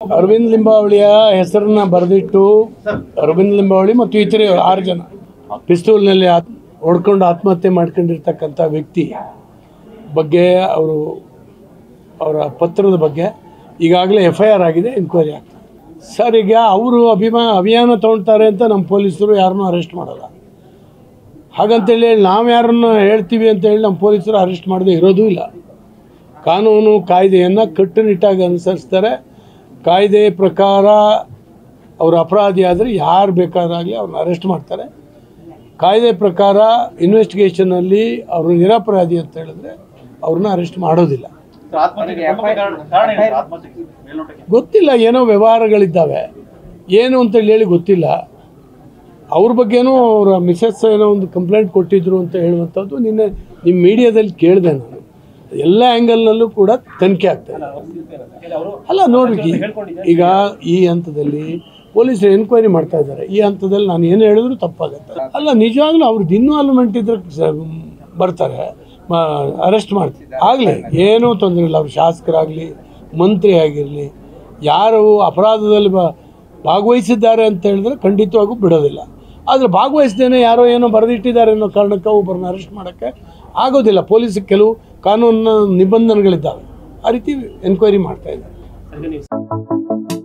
ಅರವಿಂದ್ ಲಿಂಬಾವಳಿಯ ಹೆಸರನ್ನ ಬರೆದಿಟ್ಟು ಅರವಿಂದ್ ಲಿಂಬಾವಳಿ ಮತ್ತು ಇತರೆ ಆರು ಜನ ಪಿಸ್ತೂಲ್ನಲ್ಲಿ ಆತ್ ಹೊಡ್ಕೊಂಡು ಆತ್ಮಹತ್ಯೆ ಮಾಡ್ಕೊಂಡಿರ್ತಕ್ಕಂಥ ವ್ಯಕ್ತಿ ಬಗ್ಗೆ ಅವರು ಅವರ ಪತ್ರದ ಬಗ್ಗೆ ಈಗಾಗಲೇ ಎಫ್ ಐ ಆರ್ ಆಗಿದೆ ಎನ್ಕ್ವೈರಿ ಆಗ್ತದೆ ಸರ್ ಈಗ ಅವರು ಅಭಿಮಾ ಅಭಿಯಾನ ತೊಗೊಳ್ತಾರೆ ಅಂತ ನಮ್ಮ ಪೊಲೀಸರು ಯಾರನ್ನೂ ಅರೆಸ್ಟ್ ಮಾಡಲ್ಲ ಹಾಗಂತೇಳಿ ನಾವು ಯಾರನ್ನು ಹೇಳ್ತೀವಿ ಅಂತ ಹೇಳಿ ನಮ್ಮ ಪೊಲೀಸರು ಅರೆಸ್ಟ್ ಮಾಡದೆ ಇರೋದೂ ಇಲ್ಲ ಕಾನೂನು ಕಾಯ್ದೆಯನ್ನು ಕಟ್ಟುನಿಟ್ಟಾಗಿ ಅನುಸರಿಸ್ತಾರೆ ಕಾಯ್ದೆ ಪ್ರಕಾರ ಅವರು ಅಪರಾಧಿ ಆದರೆ ಯಾರು ಬೇಕಾದಾಗಲಿ ಅವ್ರನ್ನ ಅರೆಸ್ಟ್ ಮಾಡ್ತಾರೆ ಕಾಯ್ದೆ ಪ್ರಕಾರ ಇನ್ವೆಸ್ಟಿಗೇಷನಲ್ಲಿ ಅವರು ನಿರಪರಾಧಿ ಅಂತ ಹೇಳಿದ್ರೆ ಅವ್ರನ್ನ ಅರೆಸ್ಟ್ ಮಾಡೋದಿಲ್ಲ ಗೊತ್ತಿಲ್ಲ ಏನೋ ವ್ಯವಹಾರಗಳಿದ್ದಾವೆ ಏನು ಅಂತೇಳಿ ಹೇಳಿ ಗೊತ್ತಿಲ್ಲ ಅವ್ರ ಬಗ್ಗೆನೂ ಅವರ ಮಿಸಸ್ ಏನೋ ಒಂದು ಕಂಪ್ಲೇಂಟ್ ಕೊಟ್ಟಿದ್ರು ಅಂತ ಹೇಳುವಂಥದ್ದು ನಿನ್ನೆ ನಿಮ್ಮ ಮೀಡಿಯಾದಲ್ಲಿ ಕೇಳಿದೆ ನಾನು ಎಲ್ಲ ಆ್ಯಂಗಲ್ನಲ್ಲೂ ಕೂಡ ತನಿಖೆ ಆಗ್ತದೆ ಅಲ್ಲ ನೋಡ್ರಿ ಈಗ ಈ ಹಂತದಲ್ಲಿ ಪೊಲೀಸರು ಎನ್ಕ್ವೈರಿ ಮಾಡ್ತಾ ಇದ್ದಾರೆ ಈ ಹಂತದಲ್ಲಿ ನಾನು ಏನು ಹೇಳಿದ್ರು ತಪ್ಪಾಗುತ್ತೆ ಅಲ್ಲ ನಿಜವಾಗ್ಲೂ ಅವ್ರದ್ದು ಇನ್ವಾಲ್ವ್ಮೆಂಟ್ ಇದ್ರೆ ಸ- ಬರ್ತಾರೆ ಅರೆಸ್ಟ್ ಮಾಡ್ತಾರೆ ಆಗಲಿ ಏನೂ ತೊಂದರೆ ಇಲ್ಲ ಅವ್ರು ಶಾಸಕರಾಗಲಿ ಮಂತ್ರಿ ಆಗಿರಲಿ ಯಾರು ಅಪರಾಧದಲ್ಲಿ ಬ ಭಾಗವಹಿಸಿದ್ದಾರೆ ಅಂತ ಹೇಳಿದ್ರೆ ಖಂಡಿತವಾಗೂ ಬಿಡೋದಿಲ್ಲ ಆದರೆ ಭಾಗವಹಿಸ್ದೇನೆ ಯಾರೋ ಏನೋ ಬರೆದಿಟ್ಟಿದ್ದಾರೆ ಅನ್ನೋ ಕಾರಣಕ್ಕೆ ಒಬ್ಬರನ್ನ ಅರೆಸ್ಟ್ ಮಾಡೋಕ್ಕೆ ಆಗೋದಿಲ್ಲ ಪೊಲೀಸಿಗೆ ಕೆಲವು ಕಾನೂನಿನ ನಿಬಂಧನೆಗಳಿದ್ದಾವೆ ಆ ರೀತಿ ಎನ್ಕ್ವೈರಿ ಮಾಡ್ತಾ ಇದ್ದಾರೆ